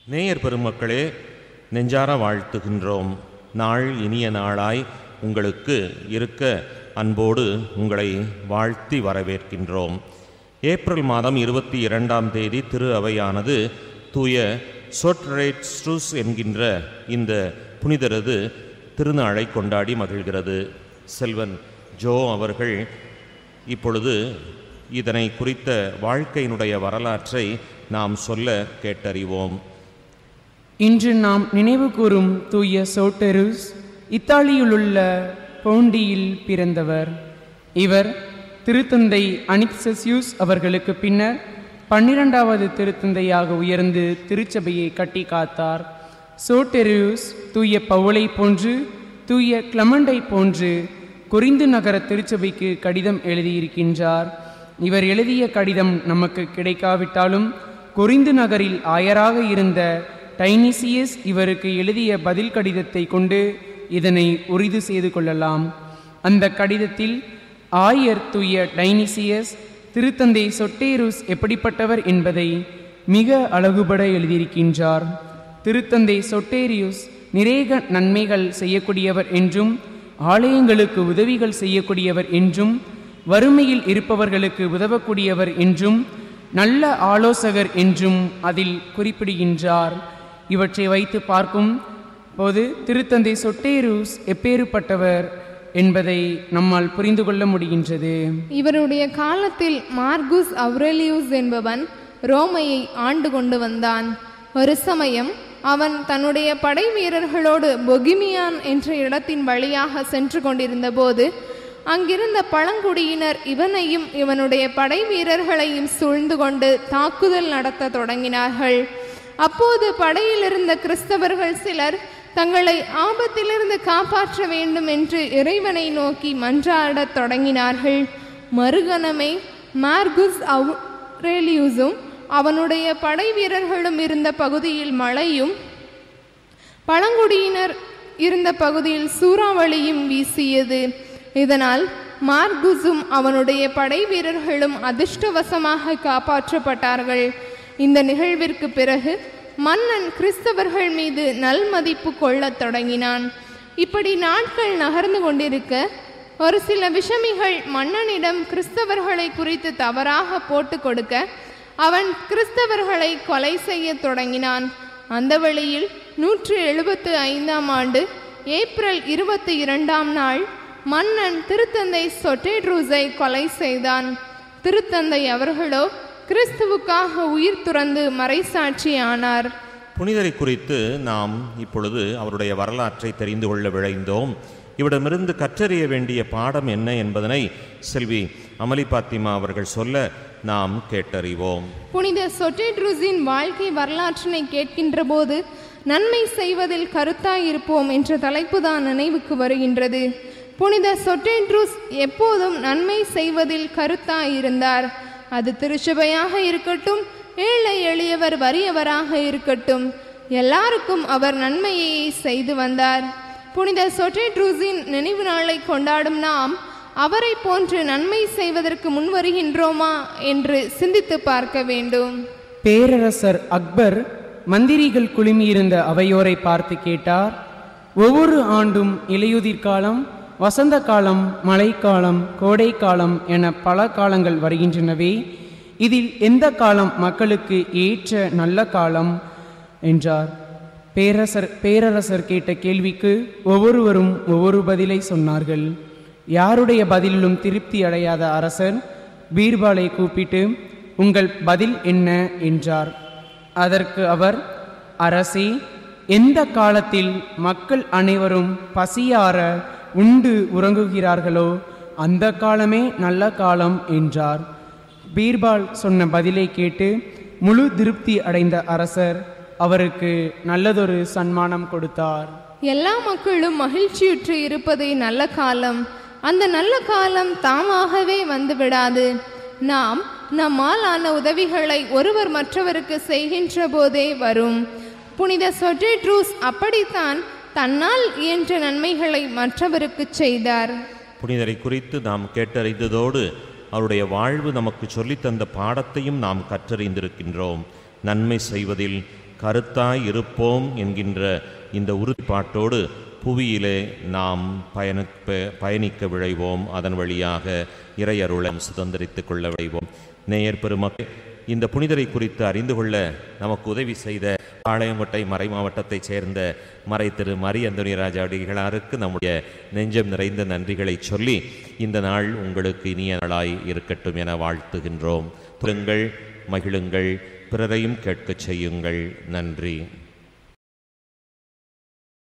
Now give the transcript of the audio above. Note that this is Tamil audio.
நேயர் பெருமக்களே நெஞ்சார வாழ்த்துகின்றோம் நாள் இனிய நாளாய் உங்களுக்கு இருக்க அன்போடு உங்களை வாழ்த்தி வரவேற்கின்றோம் ஏப்ரல் மாதம் இருபத்தி இரண்டாம் தேதி திரு அவையானது தூய சொட்ரேட் ஸ்ட்ரூஸ் என்கின்ற இந்த புனிதரது திருநாளை கொண்டாடி மகிழ்கிறது செல்வன் ஜோ அவர்கள் இப்பொழுது இதனை குறித்த வாழ்க்கையினுடைய வரலாற்றை நாம் சொல்ல கேட்டறிவோம் இன்று நாம் நினைவு கூறும் தூய சோட்டெருஸ் இத்தாலியிலுள்ள பவுண்டியில் பிறந்தவர் இவர் திருத்தந்தை அனிக்சசியூஸ் அவர்களுக்கு பின்னர் பன்னிரண்டாவது திருத்தந்தையாக உயர்ந்து திருச்சபையை கட்டி காத்தார் சோட்டெரியூஸ் தூய பவுளை போன்று தூய கிளமண்டை போன்று கொரிந்து நகர திருச்சபைக்கு கடிதம் எழுதியிருக்கின்றார் இவர் எழுதிய கடிதம் நமக்கு கிடைக்காவிட்டாலும் கொரிந்து நகரில் ஆயராக இருந்த டைனிசியஸ் இவருக்கு எழுதிய பதில் கடிதத்தை கொண்டு இதனை உறுதி செய்து கொள்ளலாம் அந்த கடிதத்தில் ஆயர் தூய டைனிசியஸ் திருத்தந்தை சொட்டேருஸ் எப்படிப்பட்டவர் என்பதை மிக அழகுபட எழுதியிருக்கின்றார் திருத்தந்தை சொட்டேரியுஸ் நிறைய நன்மைகள் செய்யக்கூடியவர் என்றும் ஆலயங்களுக்கு உதவிகள் செய்யக்கூடியவர் என்றும் வறுமையில் இருப்பவர்களுக்கு உதவக்கூடியவர் என்றும் நல்ல ஆலோசகர் என்றும் அதில் குறிப்பிடுகின்றார் இவற்றை வைத்து பார்க்கும் போது திருத்தந்தை சொட்டேரூஸ் எப்பேறுப்பட்டவர் என்பதை நம்மால் புரிந்து கொள்ள முடிகின்றது இவருடைய காலத்தில் மார்குஸ் அவ்ரெலியூஸ் என்பவன் ரோமையை ஆண்டு கொண்டு வந்தான் ஒரு சமயம் அவன் தன்னுடைய படை வீரர்களோடு பொகிமியான் என்ற இடத்தின் வழியாக சென்று கொண்டிருந்த போது அங்கிருந்த பழங்குடியினர் இவனையும் இவனுடைய படை வீரர்களையும் சூழ்ந்து கொண்டு தாக்குதல் நடத்த தொடங்கினார்கள் அப்போது படையில் இருந்த கிறிஸ்தவர்கள் சிலர் தங்களை ஆபத்திலிருந்து காப்பாற்ற வேண்டும் என்று இறைவனை நோக்கி மன்றாடத் தொடங்கினார்கள் மறுகணமே மார்குஸ் அவ்ரேலியூஸும் அவனுடைய படை வீரர்களும் இருந்த பகுதியில் மழையும் பழங்குடியினர் இருந்த பகுதியில் சூறாவளியும் வீசியது இதனால் மார்குஸும் அவனுடைய படை வீரர்களும் அதிர்ஷ்டவசமாக காப்பாற்றப்பட்டார்கள் இந்த நிகழ்விற்கு பிறகு மன்னன் கிறிஸ்தவர்கள் மீது நல்மதிப்பு கொள்ளத் தொடங்கினான் இப்படி நாட்கள் நகர்ந்து கொண்டிருக்க ஒரு சில விஷமிகள் மன்னனிடம் கிறிஸ்தவர்களை குறித்து தவறாக போட்டு கொடுக்க அவன் கிறிஸ்தவர்களை கொலை செய்ய தொடங்கினான் அந்த வழியில் நூற்று எழுபத்து ஐந்தாம் ஆண்டு ஏப்ரல் இருபத்தி இரண்டாம் நாள் மன்னன் திருத்தந்தை சொட்டேட்ரூஸை கொலை செய்தான் திருத்தந்தை அவர்களோ கிறிஸ்துவுக்காக உயிர் துறந்து மறைசாட்சி ஆனார் புனிதரை குறித்து நாம் இப்பொழுது அவருடைய வரலாற்றை தெரிந்து கொள்ள விழைந்தோம் இவரிடமிருந்து கற்றறிய வேண்டிய பாடம் என்ன என்பதனை செல்வி அமலி பாத்திமா அவர்கள் சொல்ல நாம் கேட்டறிவோம் புனித சொட்டேட்ரூஸின் வாழ்க்கை வரலாற்றினை கேட்கின்ற போது நன்மை செய்வதில் கருத்தாயிருப்போம் என்ற தலைப்பு தான் நினைவுக்கு வருகின்றது புனித சொட்டேட்ரூஸ் எப்போதும் நன்மை செய்வதில் கருத்தாயிருந்தார் அது திருச்சபையாக இருக்கட்டும் ஏழை எளியவர் வறியவராக இருக்கட்டும் எல்லாருக்கும் அவர் நன்மையை செய்து வந்தார் புனித சொட்டேட்ரூஸின் நினைவு நாளை கொண்டாடும் நாம் அவரை போன்று நன்மை செய்வதற்கு முன்வருகின்றோமா என்று சிந்தித்து பார்க்க வேண்டும் பேரரசர் அக்பர் மந்திரிகள் குழுமியிருந்த அவையோரை பார்த்து கேட்டார் ஒவ்வொரு ஆண்டும் இலையுதிர் காலம் வசந்த காலம் மழைக்காலம் கோடைக்காலம் என பல காலங்கள் வருகின்றனவே இதில் எந்த காலம் மக்களுக்கு ஏற்ற நல்ல காலம் என்றார் பேரரசர் பேரரசர் கேட்ட கேள்விக்கு ஒவ்வொருவரும் ஒவ்வொரு பதிலை சொன்னார்கள் யாருடைய பதிலிலும் திருப்தி அடையாத அரசர் பீர்பாலை கூப்பிட்டு உங்கள் பதில் என்ன என்றார் அதற்கு அவர் அரசே எந்த காலத்தில் மக்கள் அனைவரும் பசியார உண்டு உறங்குகிறார்களோ அந்த காலமே நல்ல காலம் என்றார் பீர்பால் சொன்ன பதிலை கேட்டு முழு திருப்தி அடைந்த அரசர் அவருக்கு நல்லதொரு சன்மானம் கொடுத்தார் எல்லா மக்களும் மகிழ்ச்சியுற்று இருப்பதே நல்ல காலம் அந்த நல்ல காலம் தாமாகவே வந்து விடாது நாம் நம்மால் ஆன உதவிகளை ஒருவர் மற்றவருக்கு செய்கின்ற போதே வரும் புனித சொட்டேட்ரூஸ் அப்படித்தான் தன்னால் இயன்ற நன்மைகளை மற்றவருக்கு செய்தார் புனிதரை குறித்து நாம் கேட்டறிந்ததோடு அவருடைய வாழ்வு நமக்கு சொல்லித்தந்த பாடத்தையும் நாம் கற்றறிந்திருக்கின்றோம் நன்மை செய்வதில் கருத்தாய் இருப்போம் என்கின்ற இந்த உறுதிப்பாட்டோடு புவியிலே நாம் பயண ப- பயணிக்க விழைவோம் அதன் வழியாக இறையருளம் சுதந்திரித்துக் கொள்ள விழைவோம் நேயர் பெருமக்கள் இந்த புனிதரை குறித்து அறிந்து கொள்ள நமக்கு உதவி செய்த பாளையங்கோட்டை மறை மாவட்டத்தைச் சேர்ந்த மறை திரு மரி அந்தோனி ராஜா அடிகளாருக்கு நம்முடைய நெஞ்சம் நிறைந்த நன்றிகளை சொல்லி இந்த நாள் உங்களுக்கு இனிய நாளாய் இருக்கட்டும் என வாழ்த்துகின்றோம் புருங்கள் மகிழுங்கள் பிறரையும் கேட்கச் செய்யுங்கள் நன்றி